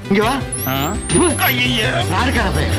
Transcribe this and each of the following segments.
இங்க வா யாருக்கான பையன்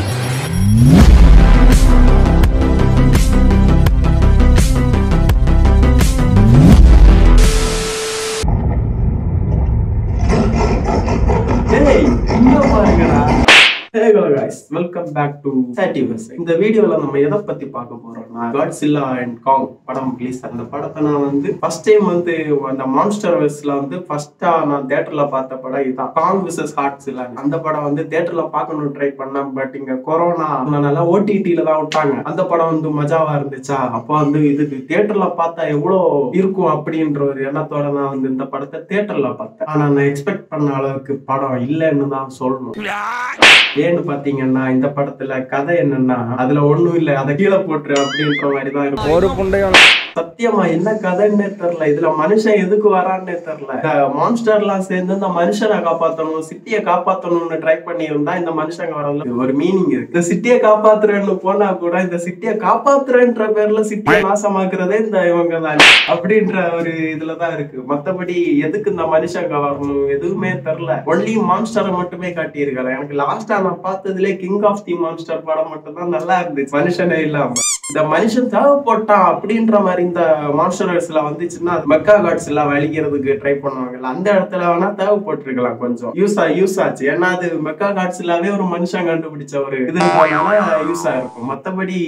டேய் இங்க பாருங்கடா Hey guys, welcome back to Sativus. இந்த வீடியோல நம்ம எதை பத்தி பார்க்க போறோம்னா காட்ஸில்லா அண்ட் காங் படம் ரிலீஸ் அந்த படத்தை நான் வந்து ஃபர்ஸ்ட் டைம் வந்து அந்த மான்ஸ்டர் வெஸ்ல வந்து ஃபர்ஸ்டா நான் தியேட்டர்ல பார்த்த படம் இதுதான் காங் விசஸ் ஹார்ட்ஸில்லா அந்த படம் வந்து தியேட்டர்ல பார்க்கணும் ட்ரை பண்ணேன் பட் இங்க கொரோனா அதனால ஓடிடில தான் விட்டாங்க அந்த படம் வந்து மஜாவா இருந்துச்சா அப்போ வந்து இதுக்கு தியேட்டர்ல பார்த்தா எவ்வளோ இருக்கும் அப்படின்ற ஒரு எண்ணத்தோட நான் வந்து இந்த படத்தை தியேட்டர்ல பார்த்தேன் ஆனா நான் எக்ஸ்பெக்ட் பண்ண அளவுக்கு படம் இல்லைன்னு தான் சொல்லணும் ஏன்னு பாத்தீங்கன்னா இந்த படத்துல கதை என்னன்னா அதுல ஒண்ணும் இல்ல அதை கீழே போட்டுரு அப்படின்ற மாதிரி தான் இருக்கும் ஒரு புண்டையும் சத்தியமா என்ன கதைன்னே தெரியல இதுல மனுஷன் எதுக்கு வரான்னே தெரியல இந்த மான்ஸ்டர் எல்லாம் சேர்ந்து இந்த மனுஷனை காப்பாத்தணும் சிட்டியை காப்பாத்தணும்னு ட்ரை பண்ணி இருந்தா இந்த மனுஷங்க வரல ஒரு மீனிங் இருக்கு இந்த சிட்டியை காப்பாத்துறேன்னு போனா கூட இந்த சிட்டியை காப்பாத்துறேன்ற பேர்ல சிட்டியை நாசமாக்குறதே இந்த இவங்க தான் அப்படின்ற ஒரு இதுலதான் இருக்கு மத்தபடி எதுக்கு இந்த மனுஷங்க வரணும் எதுவுமே தெரியல ஒன்லி மான்ஸ்டரை மட்டுமே காட்டியிருக்காங்க எனக்கு லாஸ்டா நான் பார்த்ததுலே கிங் ஆஃப் தி மான்ஸ்டர் படம் மட்டும் தான் நல்லா இருந்துச்சு மனுஷனே இல்லாம இந்த மனுஷன் தேவைப்பட்டான் அப்படின்ற மாதிரி இந்த மான்ஸ்டர்ஸ்ல வந்துச்சுன்னா அது மெக்கா காட்ஸ் எல்லாம் வலிக்கிறதுக்கு ட்ரை பண்ணுவாங்கல்ல அந்த இடத்துல வேணா தேவைப்பட்டிருக்கலாம் கொஞ்சம் யூஸ் ஆ யூஸ் ஆச்சு ஏன்னா அது மெக்கா காட்ஸ் இல்லாவே ஒரு மனுஷன் கண்டுபிடிச்ச ஒரு இது யூஸ் ஆயிருக்கும் மத்தபடி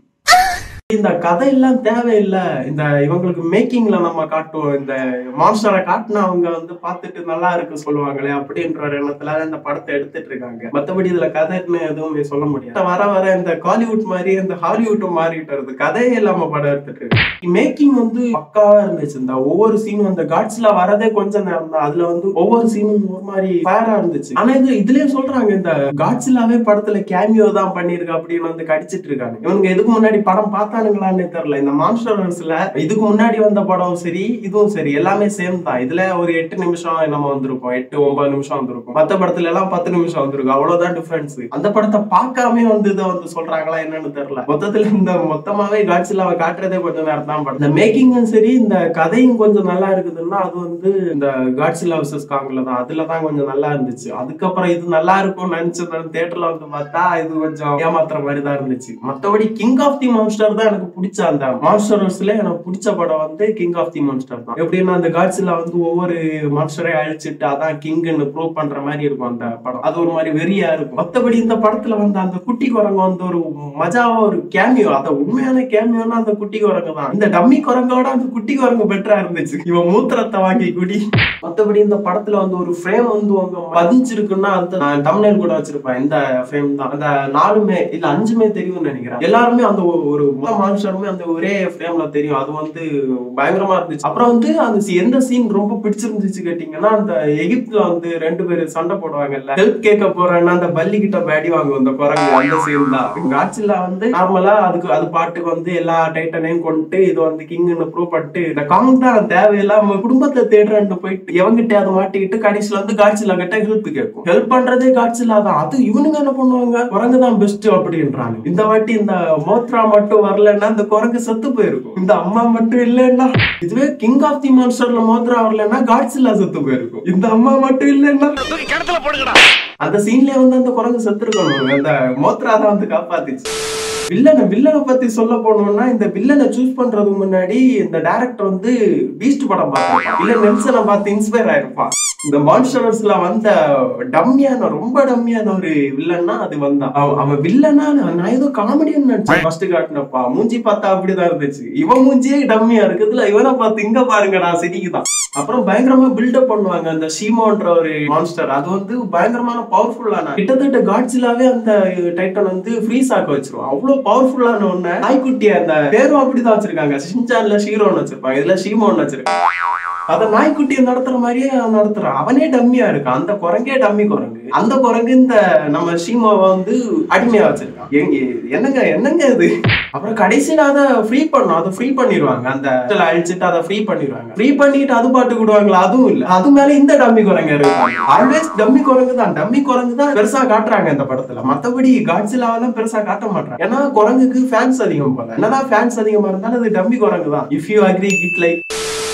இந்த கதையெல்லாம் தேவையில்லை இந்த இவங்களுக்கு மேக்கிங்ல நம்ம காட்டுவோம் இந்த மான்ஸ்டரை காட்டினா அவங்க வந்து பார்த்துட்டு நல்லா இருக்கு சொல்லுவாங்களே அப்படின்ற ஒரு எண்ணத்துல இந்த படத்தை எடுத்துட்டு இருக்காங்க மத்தபடி இதுல கதைன்னு எதுவுமே சொல்ல முடியாது வர வர இந்த காலிவுட் மாதிரி இந்த ஹாலிவுட்டும் மாறிட்டு வருது கதையே இல்லாம படம் எடுத்துட்டு இருக்கு மேக்கிங் வந்து பக்காவா இருந்துச்சு இந்த ஒவ்வொரு சீனும் அந்த காட்ஸ்ல வரதே கொஞ்ச நேரம் தான் அதுல வந்து ஒவ்வொரு சீனும் ஒரு மாதிரி ஃபயரா இருந்துச்சு ஆனா இது இதுலயே சொல்றாங்க இந்த காட்ஸ்லாவே படத்துல கேமியோ தான் பண்ணிருக்கு அப்படின்னு வந்து கடிச்சிட்டு இருக்காங்க இவங்க இதுக்கு முன்னாடி படம் பார்த்தானுங்களான்னு தெரியல இந்த மான்ஸ்டர்ஸ்ல இதுக்கு முன்னாடி வந்த படம் சரி இதுவும் சரி எல்லாமே சேம் தான் இதுல ஒரு எட்டு நிமிஷம் நம்ம வந்திருக்கோம் எட்டு ஒன்பது நிமிஷம் வந்திருக்கும் மத்த படத்துல எல்லாம் பத்து நிமிஷம் வந்திருக்கும் அவ்வளவுதான் டிஃபரன்ஸ் அந்த படத்தை பார்க்காம வந்து இதை வந்து சொல்றாங்களா என்னன்னு தெரியல மொத்தத்துல இந்த மொத்தமாவே காட்சியில காட்டுறதே கொஞ்சம் நேரம் தான் படம் இந்த மேக்கிங்கும் சரி இந்த கதையும் கொஞ்சம் நல்லா இருக்குதுன்னா அது வந்து இந்த காட்சிலா விசஸ் காங்ல தான் அதுல தான் கொஞ்சம் நல்லா இருந்துச்சு அதுக்கப்புறம் இது நல்லா இருக்கும்னு நினைச்சது தியேட்டர்ல வந்து பார்த்தா இது கொஞ்சம் ஏமாத்துற மாதிரி தான் இருந்துச்சு மத்தபடி கிங் ஆஃப் தி மான்ஸ்டர் தான் எனக்கு பிடிச்ச அந்த மான்ஸ்டர்ஸ்ல எனக்கு பிடிச்ச படம் வந்து கிங் ஆஃப் தி மான்ஸ்டர் தான் எப்படின்னா அந்த காட்சில வந்து ஒவ்வொரு மான்ஸ்டரையும் அழிச்சிட்டு அதான் கிங்னு ப்ரூவ் பண்ற மாதிரி இருக்கும் அந்த படம் அது ஒரு மாதிரி வெறியா இருக்கும் மத்தபடி இந்த படத்துல வந்து அந்த குட்டி குரங்கு வந்து ஒரு மஜாவா ஒரு கேமியோ அந்த உண்மையான கேமியோன்னா அந்த குட்டி குரங்கு தான் இந்த டம்மி குரங்கோட அந்த குட்டி குரங்கு பெட்டரா இருந்துச்சு இவன் மூத்திரத்தை வாங்கி குடி மத்தபடி இந்த படத்துல வந்து ஒரு ஃப்ரேம் வந்து உங்க பதிஞ்சிருக்குன்னா அந்த தம்னேல் கூட வச்சிருப்பேன் இந்த ஃப்ரேம் தான் அந்த நாலுமே இல்ல அஞ்சுமே தெரியும்னு நினைக்கிறேன் எல்லாருமே அந்த ஒ- ஒரு மான்ஸ்டருமே அந்த ஒரே ஃப்ரேம்ல தெரியும் அது வந்து பயங்கரமா இருந்துச்சு அப்புறம் வந்து அந்த scene- எந்த சீன் ரொம்ப பிடிச்சிருந்துச்சு கேட்டீங்கன்னா அந்த எகிப்துல வந்து ரெண்டு பேரும் சண்டை போடுவாங்கல்ல ஹெல்ப் கேட்க போறேன்னா அந்த பல்லி கிட்ட பேடி வாங்குவோம் அந்த குரங்கு அந்த சீன் தான் காட்சில வந்து நார்மலா அதுக்கு அது பாட்டுக்கு வந்து எல்லா டைட்டனையும் கொண்டு இது வந்து கிங்னு ப்ரூவ் பண்ணிட்டு இந்த காங் தான் தேவையில்லாம குடும்பத்தை தேடுறேன்னு போயிட்டு எவங்கிட்ட அதை மாட்டிக்கிட்டு கடைசியில வந்து காட்சில கிட்ட ஹெல்ப் கேட்கும் ஹெல்ப் பண்றதே காட்சில தான் அது இவனுங்க என்ன பண்ணுவாங்க குரங்கு தான் பெஸ்ட் அப்படின்றாங்க இந்த வாட்டி இந்த மோத்ரா மட்டும் வரலன்னா இந்த குரங்கு செத்து போயிருக்கும் இந்த அம்மா மட்டும் இல்லைன்னா இதுவே கிங் ஆஃப் தி மான்ஸ்டர்ல மோத்ரா வரலன்னா காட்சிலா செத்து போயிருக்கும் இந்த அம்மா மட்டும் இல்லைன்னா கிணத்துல போடுங்கடா அந்த சீன்லயே வந்து அந்த குரங்கு செத்துருக்கணும் அந்த மோத்ரா தான் வந்து காப்பாத்திச்சு வில்லனை வில்லனை பத்தி சொல்ல போனோம்னா இந்த வில்லனை சூஸ் பண்றதுக்கு முன்னாடி இந்த டைரக்டர் வந்து பீஸ்ட் படம் பார்த்திருப்பான் இல்ல நெல்சனை பார்த்து இன்ஸ்பயர் ஆயிருப்பான் இந்த மான்ஸ்டர்ஸ்ல வந்த டம்மியான ரொம்ப டம்மியான ஒரு வில்லன்னா அது வந்தான் அவன் அவன் வில்லனா நான் நான் ஏதோ காமெடியன் நினைச்சேன் ஃபர்ஸ்ட் காட்டினப்பா மூஞ்சி பார்த்தா அப்படிதான் இருந்துச்சு இவன் மூஞ்சியே டம்மியா இருக்குதுல இவனை பார்த்து இங்க பாருங்கடா சிரிக்குதான் அப்புறம் பயங்கரமா பில்டப் பண்ணுவாங்க அந்த ஷீமோன்ற ஒரு மான்ஸ்டர் அது வந்து பயங்கரமான பவர்ஃபுல்லான கிட்டத்தட்ட காட்சிலாவே அந்த டைட்டன் வந்து ஃப்ரீஸ் ஆக்க வச்சிருவோம் அவ்வளவு பவர்ஃபுல்லான ஒண்ணு நாய்க்குட்டிய அந்த பேரும் அப்படிதான் வச்சிருக்காங்க ஷின்சான்ல ஷீரோன்னு வச்சிருப்பாங்க இதுல ஷீமோன்னு வச்சிருக்காங்க அத நாய்க்குட்டியை நடத்துற மாதிரியே அவன் நடத்துறான் அவனே டம்மியா இருக்கான் அந்த குரங்கே டம்மி குரங்கு அந்த குரங்கு இந்த நம்ம ஷீமோவை வந்து அடிமையா வச்சிருக்கான் எங்க என்னங்க என்னங்க இது அப்புறம் கடைசியில அதை ஃப்ரீ பண்ணும் அதை ஃப்ரீ பண்ணிடுவாங்க அந்த இடத்துல அழிச்சிட்டு அதை ஃப்ரீ பண்ணிடுவாங்க ஃப்ரீ பண்ணிட்டு அது பாட்டு விடுவாங்களா அதுவும் இல்ல அது மேல இந்த டம்மி குரங்கு இருக்காங்க ஆல்வேஸ் டம்மி குரங்கு தான் டம்மி குரங்கு தான் பெருசா காட்டுறாங்க இந்த படத்துல மத்தபடி காட்சிலாவெல்லாம் பெருசா காட்ட மாட்டாங்க ஏன்னா குரங்குக்கு ஃபேன்ஸ் அதிகம் போல என்னதான் ஃபேன்ஸ் அதிகமா இருந்தாலும் அது டம்மி குரங்கு தான் if you agree kid like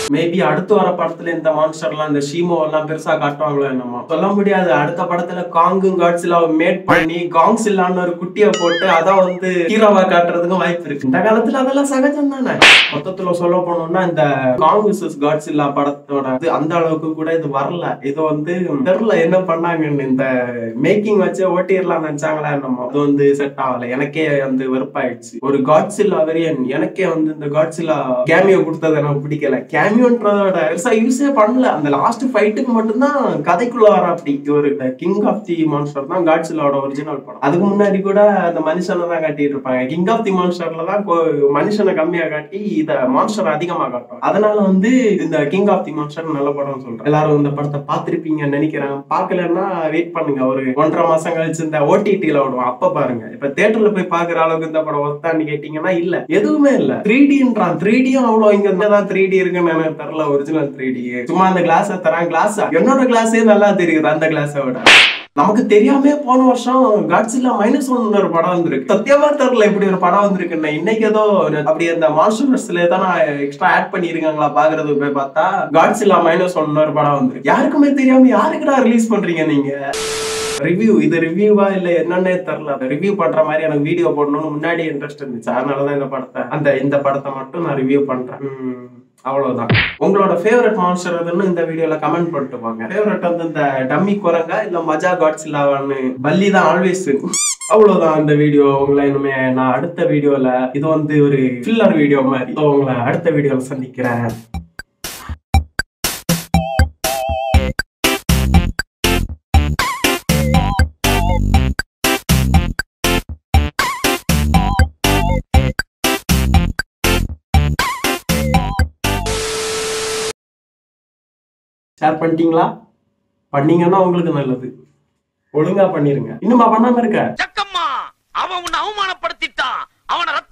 maybe அடுத்து வர படத்துல இந்த மான்ஸ்டர் எல்லாம் இந்த ஷீமோ எல்லாம் பெருசா காட்டுவாங்களோ என்னமோ சொல்ல முடியாது அடுத்த படத்துல காங்கும் காட்ஸிலா மேட் பண்ணி காங்ஸ் இல்லான்னு ஒரு குட்டியை போட்டு அதான் வந்து ஹீரோவா காட்டுறதுக்கும் வாய்ப்பு இருக்கு இந்த காலத்துல அதெல்லாம் சகஜம் தானே மொத்தத்துல சொல்ல போனோம்னா இந்த காங் விசஸ் காட்ஸ் இல்லா படத்தோட இது அந்த அளவுக்கு கூட இது வரல இது வந்து தெரியல என்ன பண்ணாங்கன்னு இந்த மேக்கிங் வச்சு ஓட்டிடலாம் நினைச்சாங்களா என்னமோ அது வந்து செட் ஆகல எனக்கே வந்து வெறுப்பாயிடுச்சு ஒரு காட்ஸில்லா வெரியன் எனக்கே வந்து இந்த காட்ஸில்லா கேமியோ கொடுத்தது எனக்கு பிடிக்கல கேமியோன்றதோட பெருசா யூஸே பண்ணல அந்த லாஸ்ட் ஃபைட்டுக்கு மட்டும்தான் கதைக்குள்ள வர அப்படி ஒரு கிங் ஆஃப் தி மான்ஸ்டர் தான் காட்ஸில்லாவோட ஒரிஜினல் படம் அதுக்கு முன்னாடி கூட அந்த மனுஷனை தான் காட்டிட்டு இருப்பாங்க கிங் ஆஃப் தி மான்ஸ்டர்ல தான் கொ- மனுஷனை கம்மியா காட்டி இத மான்ஸ்டர் அதிகமா காட்டும் அதனால வந்து இந்த கிங் ஆஃப் தி மான்ஸ்டர் நல்ல படம் சொல்றேன் எல்லாரும் இந்த படத்தை பார்த்திருப்பீங்கன்னு நினைக்கிறேன் பார்க்கலன்னா வெயிட் பண்ணுங்க ஒரு ஒன்றரை மாசம் கழிச்சு இந்த ஓடிடில விடுவோம் அப்ப பாருங்க இப்ப தியேட்டர்ல போய் பாக்குற அளவுக்கு இந்த படம் ஒத்தான்னு கேட்டீங்கன்னா இல்ல எதுவுமே இல்ல த்ரீ டின்றான் த்ரீ டியும் அவ்வளவு இங்க தான் த்ரீ டி இருக்குன்னு எனக்கு தெரியல ஒரிஜினல் த்ரீ டி சும்மா அந்த கிளாஸ் தரான் கிளாஸ் என்னோட கிளாஸே நல்லா தெரியுது அந்த கிளாஸை விட நமக்கு தெரியாம போன வருஷம் காட்ஸில்லா மைனஸ் ஒன் ஒரு படம் வந்திருக்கு சத்தியமா தெரியல இப்படி ஒரு படம் வந்திருக்குன்னு இன்னைக்கு ஏதோ அப்படி அந்த மான்ஸ்டர்ஸ்ல ஏதாவது எக்ஸ்ட்ரா ஆட் பண்ணிருக்காங்களா பாக்குறது போய் பார்த்தா காட்ஸில்லா மைனஸ் ஒன் ஒரு படம் வந்திருக்கு யாருக்குமே தெரியாம யாருக்குடா ரிலீஸ் பண்றீங்க நீங்க ரிவ்யூ இது ரிவ்யூவா இல்ல என்னன்னே தெரியல ரிவ்யூ பண்ற மாதிரி எனக்கு வீடியோ போடணும்னு முன்னாடி இன்ட்ரெஸ்ட் இருந்துச்சு அதனாலதான் இந்த படத்தை அந்த இந்த படத்தை மட்டும் நான் ரிவ்யூ பண்றேன் உம், அவ்வளவுதான் உங்களோட ஃபேவரட் மான்ஸ்டர் எதுன்னு இந்த வீடியோல கமெண்ட் பண்ணிட்டு போங்க ஃபேவரட் வந்து இந்த டம்மி குரங்கா இல்ல மஜா காட்ஸ் இல்லாவான்னு பல்லி தான் ஆல்வேஸ் அவ்வளவுதான் இந்த வீடியோ உங்களை இனிமே நான் அடுத்த வீடியோல இது வந்து ஒரு ஃபில்லர் வீடியோ மாதிரி So, உங்களை அடுத்த வீடியோல சந்திக்கிறேன் ஷேர் பண்ணிட்டீங்களா பண்ணீங்கன்னா உங்களுக்கு நல்லது ஒழுங்கா பண்ணிருங்க இன்னுமா பண்ணாம இருக்க ஜக்கம்மா அவன் உன்னை அவமானப்படுத்திட்டான் அவனை